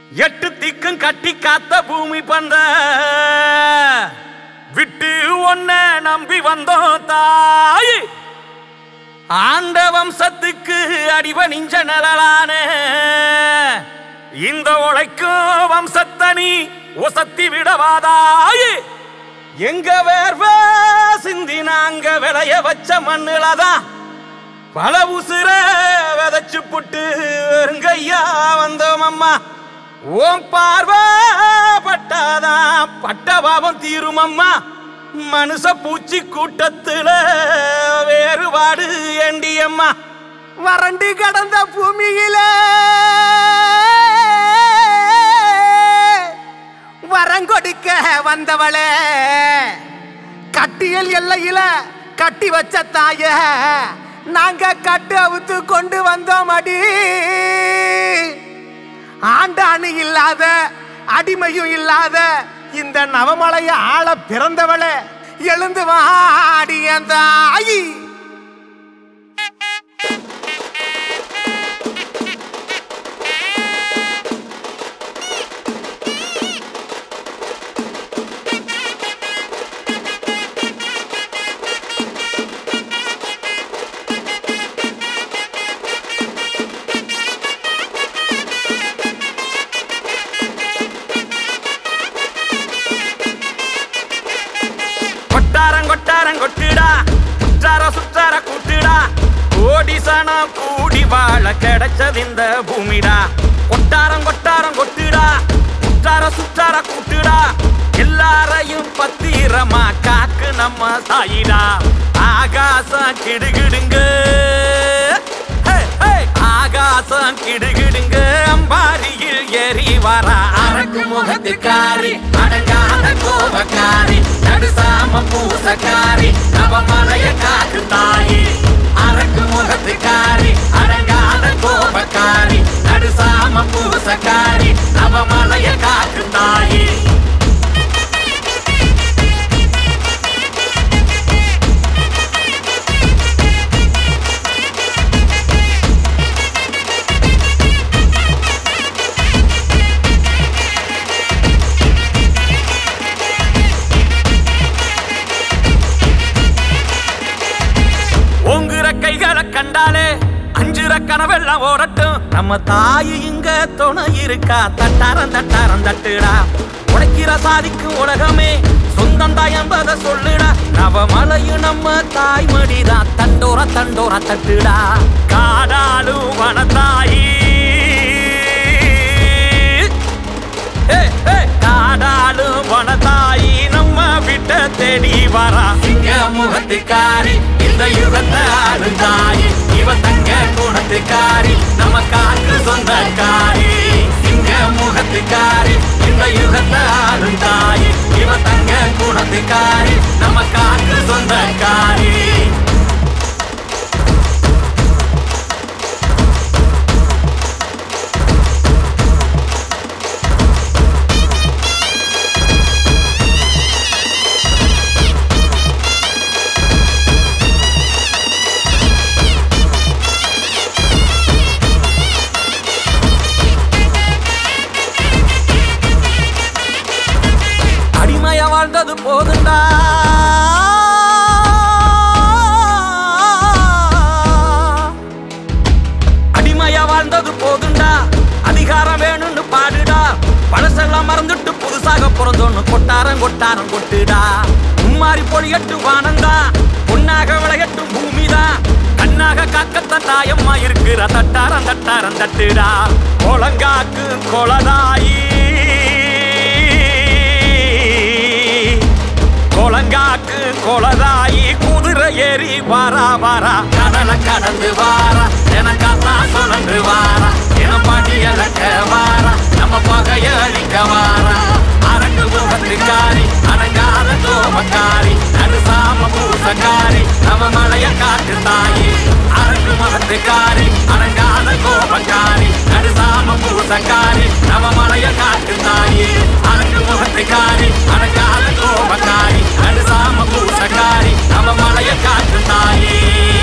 எட்டு திக்கும் கட்டி காத்த பூமி பந்த விட்டு ஒன்ன நம்பி வந்தோம் தாய் ஆண்ட வம்சத்துக்கு அடிவணிஞ்ச நிழலான இந்த உழைக்கும் வம்சத்தனி ஒசத்தி விடவாதாய் எங்க வேர்வ சிந்தி நாங்க விளைய வச்ச மண்ணுலதான் பல உசுர விதைச்சு புட்டு வெறுங்கையா வந்தோம் அம்மா ஓம் பார்வை பட்டாதான் பட்ட பாவம் தீரும் அம்மா மனுஷ பூச்சி கூட்டத்துல வேறுபாடு ஏண்டி அம்மா வறண்டு கடந்த பூமியில வரங்கொடுக்க வந்தவளே கட்டியல் எல்லையில கட்டி வச்ச தாய நாங்க கட்டு அவுத்து கொண்டு வந்தோம் அடி ஆண்டாணி இல்லாத அடிமையும் இல்லாத இந்த நவமலைய ஆள பிறந்தவளே எழுந்து வாடிய தாயி கொட்டாரம் கொட்டாரம் கொட்டுடா சுற்றார சுற்றார கூட்டுடா கோடி சனம் கூடி வாழ கிடைச்சது இந்த பூமிடா கொட்டாரம் கொட்டாரம் கொட்டுடா சுற்றார சுற்றார கூட்டுடா எல்லாரையும் பத்திரமா காக்கு நம்ம தாயிடா ஆகாசம் கிடுகிடுங்க ஹே, ஹே. ஆகாசம் கிடுகிடுங்க அம்பாரியில் ஏறி வரா அரக்கு முகத்துக்காரி அடங்காத கோபக்காரி நடுசாம பூசக்காரி நவமலைய காக்கு தாயி அரக்கு முகத்துக்காரி அடங்காத கோபக்காரி நடுசாம பூசக்காரி நவமலைய காக்கு தாயி ஓங்குற கைகளை கண்டாலே அஞ்சுற கனவெல்லாம் ஓடட்டும் நம்ம தாயி இங்க துணை இருக்கா தட்டாரம் தட்டாரம் தட்டுடா உடைக்கிற சாதிக்கும் உலகமே சொந்தம் தான் என்பதை சொல்லுடா நவமலையும் நம்ம தாய்மடிதான் தண்டோர தண்டோர தட்டுடா காடாலும் வனத்தாயி ஏ, ஏ, காடாலும் வனத்தாயி நம்ம விட்ட தேடி வரா சிங்க முகத்துக்காரி இந்த யுகத்தை ஆளும் தாயி இவ தங்க குணத்துக்காரி நம்ம காக்கு சொந்தக்காரி சிங்க முகத்துக்காரி இந்த யுகத்தை ஆளும் தாயி இவ தங்க குணத்துக்காரி நம்ம காக்கு சொந்தக்காரி அடிமையா வாழ்ந்தது போதுண்டா அடிமையா வாழ்ந்தது போதுண்டா அதிகாரம் வேணும்னு பாடுடா பழசெல்லாம் மறந்துட்டு புதுசாக பிறந்தோன்னு கொட்டாரம் கொட்டாரம் கொட்டுடா மும்மாரி பொழியட்டும் வானந்தா பொன்னாக விளையட்டும் பூமிதான் கண்ணாக காக்கத்தான் தாயம்மா இருக்கிற தட்டாரம் தட்டாரம் தட்டுடா கொளங்காக்கு கொலதாயி கொலங்காக்கு கொலதாயி குதிரை ஏறி வாரா வாரா கடலை கடந்து வாரா எனக்கெல்லாம் சுழன்று வாரா என படி இழக்க வாரா நம்ம பகைய அழிக்க வாரா அரங்கு முகத்துக்காரி அடங்காத தோமக்காரி நடுசாம பூசக்காரி நம்ம மலைய காட்டு தாயி அரங்கு முகத்துக்காரி அடங்காத கோபக்காரி நடுசாம பூசக்காரி நம்ம மலைய காட்டு தாயி அரங்கு முகத்துக்காரி அடங்காத கோபக்காரி நடுசாம பூசக்காரி நம்ம மலைய காட்டு தாயி